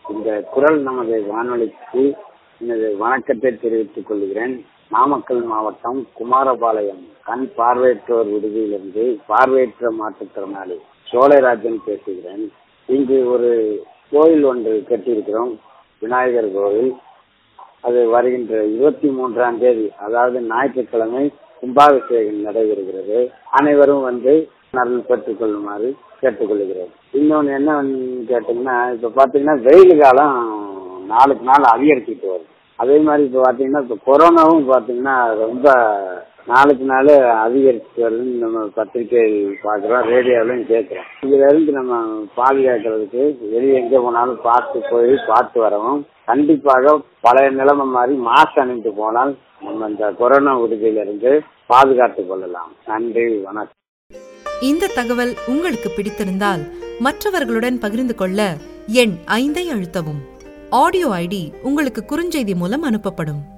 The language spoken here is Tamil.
இந்த குரல் நமது வானொலிக்கு எனது வணக்கத்தை தெரிவித்துக் கொள்கிறேன் நாமக்கல் மாவட்டம் குமாரபாளையம் கண் பார்வையற்றோர் விடுதியிலிருந்து பார்வையற்ற மாற்றுத்திறனாளி சோழராஜன் பேசுகிறேன் இங்கு ஒரு கோயில் ஒன்று கட்டியிருக்கிறோம் விநாயகர் கோவில் அது வருகின்ற இருபத்தி மூன்றாம் தேதி அதாவது ஞாயிற்றுக்கிழமை கும்பாபிஷேகம் நடைபெறுகிறது அனைவரும் வந்து நலன் பெற்றுக் கொள்ளுமாறு கேட்டுக்கொள்கிறேன் இன்னொன்னு என்ன கேட்டீங்கன்னா இப்ப பாத்தீங்கன்னா வெயில் காலம் நாளுக்கு நாள் அதிகரிச்சுட்டு வருது அதே மாதிரி இப்ப பாத்தீங்கன்னா இப்ப கொரோனாவும் பாத்தீங்கன்னா ரொம்ப நாளுக்கு நாள் அதிகரிச்சு வருதுன்னு நம்ம பத்திரிகை பாக்குறோம் ரேடியோவிலையும் கேட்கிறோம் இதுல இருந்து நம்ம பாதுகாக்கிறதுக்கு வெளியே எங்க போனாலும் பார்த்து போய் பார்த்து வரவும் கண்டிப்பாக பழைய நிலைமை மாதிரி மாஸ்க் அணிந்து போனால் நம்ம இந்த கொரோனா விடுதியிலிருந்து பாதுகாத்துக் கொள்ளலாம் நன்றி வணக்கம் இந்த தகவல் உங்களுக்கு பிடித்திருந்தால் மற்றவர்களுடன் பகிர்ந்து கொள்ள எண் ஐந்தை அழுத்தவும் ஆடியோ ஐடி உங்களுக்கு குறுஞ்செய்தி மூலம் அனுப்பப்படும்